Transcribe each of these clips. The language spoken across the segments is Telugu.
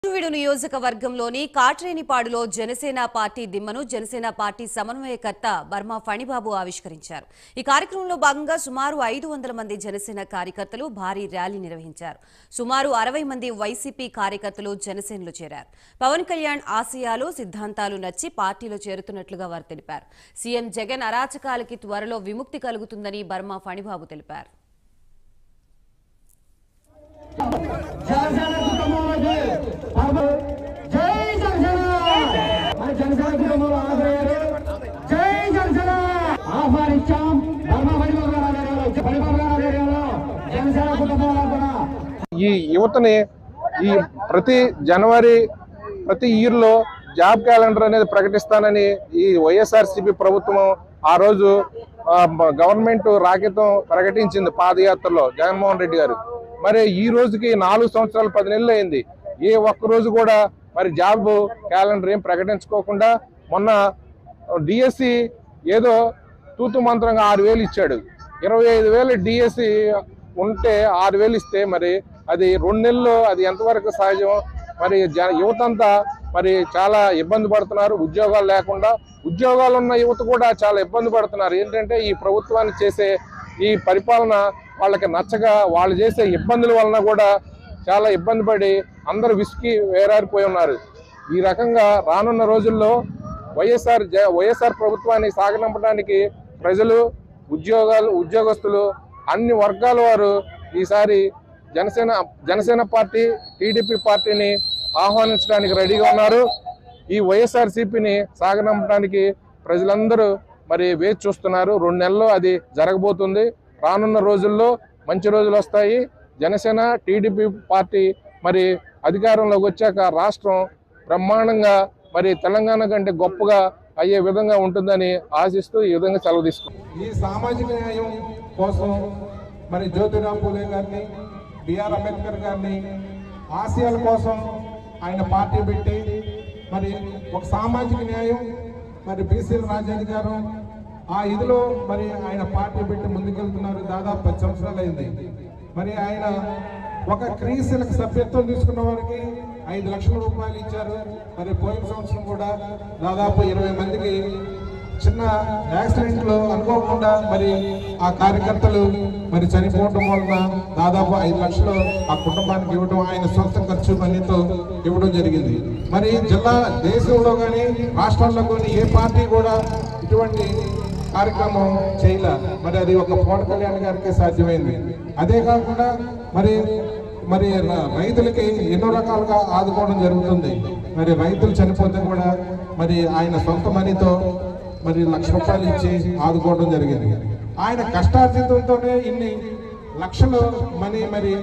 నూజివీడు నియోజకవర్గంలోని కాట్రేనిపాడులో జనసేన పార్టీ దిమ్మను జనసేన పార్టీ సమన్వయకర్త బర్మా ఫణిబాబు ఆవిష్కరించారు ఈ కార్యక్రమంలో భాగంగా సుమారు ఐదు వందల మంది జనసేన కార్యకర్తలు భారీ ర్యాలీ నిర్వహించారు సుమారు అరవై మంది వైసీపీ కార్యకర్తలు జనసేనలో చేరారు పవన్ కళ్యాణ్ ఆశయాలు సిద్ధాంతాలు నచ్చి పార్టీలో చేరుతున్నట్లుగా వారు తెలిపారు సీఎం జగన్ అరాచకాలకి త్వరలో విముక్తి కలుగుతుందని బర్మా ఫణిబాబు తెలిపారు జనసేన కుటుంబంలోకి పరమ- జై జనసేన మన జనసేన కుటుంబంలో ఆదరయ్యారు జై జనసేన ఆహ్వానించాం ధర్మ పరిబాబు గారి ఆధ్వర్యంలో పరిబాబు గారి ఆధ్వర్యంలో జనసేన కుటుంబంలో కూడా ఈ యువతని ఈ ప్రతి జనవరి ప్రతి ఇయర్ లో జాబ్ క్యాలెండర్ అనేది ప్రకటిస్తానని ఈ వైఎస్ఆర్సీపీ ప్రభుత్వం ఆ రోజు ఆ, మ- గవర్నమెంట్ రాకెతం ప్రకటించింది పాదయాత్రలో జగన్మోహన్ రెడ్డి గారు మరి ఈ రోజుకి నాలుగు సంవత్సరాలు పది నెలలు అయింది ఏ ఒక్క రోజు కూడా మరి జాబ్ క్యాలెండర్ ఏం ప్రకటించుకోకుండా మొన్న డిఎస్సి ఏదో తూతు మంత్రంగా ఆరు వేలు ఇచ్చాడు ఇరవై ఐదు వేలు డిఎస్సి ఉంటే ఆరు వేలు ఇస్తే మరి అది రెండు నెలలు అది ఎంతవరకు సహజం మరి జన యువతంతా మరి చాలా ఇబ్బంది పడుతున్నారు ఉద్యోగాలు లేకుండా ఉద్యోగాలు ఉన్న యువత కూడా చాలా ఇబ్బంది పడుతున్నారు ఏంటంటే ఈ ప్రభుత్వాన్ని చేసే ఈ పరిపాలన వాళ్ళకి నచ్చగా వాళ్ళు చేసే ఇబ్బందుల వలన కూడా చాలా ఇబ్బంది పడి అందరూ విసికి వేరారిపోయి ఉన్నారు ఈ రకంగా రానున్న రోజుల్లో వైఎస్ఆర్ జ వైఎస్ఆర్ ప్రభుత్వాన్ని సాగనంపడానికి ప్రజలు ఉద్యోగాలు ఉద్యోగస్తులు అన్ని వర్గాల వారు ఈసారి జనసేన జనసేన పార్టీ టీడీపీ పార్టీని ఆహ్వానించడానికి రెడీగా ఉన్నారు ఈ వైఎస్ఆర్ సిపిని సాగనంపడానికి ప్రజలందరూ మరి వేచి చూస్తున్నారు రెండు నెలల్లో అది జరగబోతుంది రానున్న రోజుల్లో మంచి రోజులు వస్తాయి జనసేన టీడీపీ పార్టీ మరి అధికారంలోకి వచ్చాక రాష్ట్రం బ్రహ్మాండంగా మరి తెలంగాణ కంటే గొప్పగా అయ్యే విధంగా ఉంటుందని ఆశిస్తూ ఈ విధంగా సెలవు తీసుకుంటాం ఈ సామాజిక న్యాయం కోసం మరి జ్యోతిరావు పూలే గారిని బిఆర్ అంబేద్కర్ గారిని ఆశయాల కోసం ఆయన పార్టీ పెట్టి మరి ఒక సామాజిక న్యాయం మరి బీసీల రాజ్యాధికారం ఆ ఇదిలో మరి ఆయన పార్టీ పెట్టి ముందుకెళ్తున్నారు దాదాపు పది సంవత్సరాలు అయింది మరి ఆయన ఒక క్రీస్తులకు సభ్యత్వం తీసుకున్న వారికి ఐదు లక్షల రూపాయలు ఇచ్చారు మరి పోయిన సంవత్సరం కూడా దాదాపు ఇరవై మందికి చిన్న యాక్సిడెంట్ లో అనుకోకుండా మరి ఆ కార్యకర్తలు మరి చనిపోవడం వలన దాదాపు ఐదు లక్షలు ఆ కుటుంబానికి ఇవ్వడం ఆయన సొంత ఖర్చు మనీతో ఇవ్వడం జరిగింది మరి జిల్లా దేశంలో కానీ రాష్ట్రాల్లో కానీ ఏ పార్టీ కూడా ఇటువంటి కార్యక్రమం చేయలే మరి అది ఒక పవన్ కళ్యాణ్ గారికి సాధ్యమైంది అదే కాకుండా మరి మరి ర- రైతులకి ఎన్నో రకాలుగా ఆదుకోవడం జరుగుతుంది మరి రైతులు చనిపోతే కూడా మరి ఆయన సొంత మనీతో మరి లక్ష రూపాయలు ఇచ్చి ఆదుకోవడం జరిగింది ఆయన కష్టార్జితంతోనే ఇన్ని లక్షలు మనీ మరి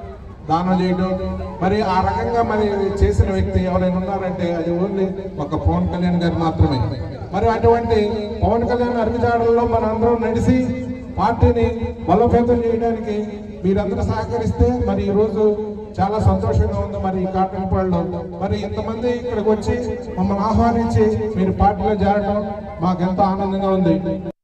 దానం చేయడం మరి ఆ రకంగా మరి చేసిన వ్యక్తి ఎవరైనా ఉన్నారంటే అది ఓన్లీ ఒక పవన్ కళ్యాణ్ గారు మాత్రమే మరి అటువంటి పవన్ కళ్యాణ్ అరుగుజాడల్లో మనందరం నడిచి పార్టీని బలోపేతం చేయడానికి మీరందరూ సహకరిస్తే మరి ఈ రోజు చాలా సంతోషంగా ఉంది మరి ఈ కాటనపాడులో మరి ఇంతమంది ఇక్కడికి వచ్చి మమ్మల్ని ఆహ్వానించి మీరు పార్టీలో చేరడం మాకెంతో ఆనందంగా ఉంది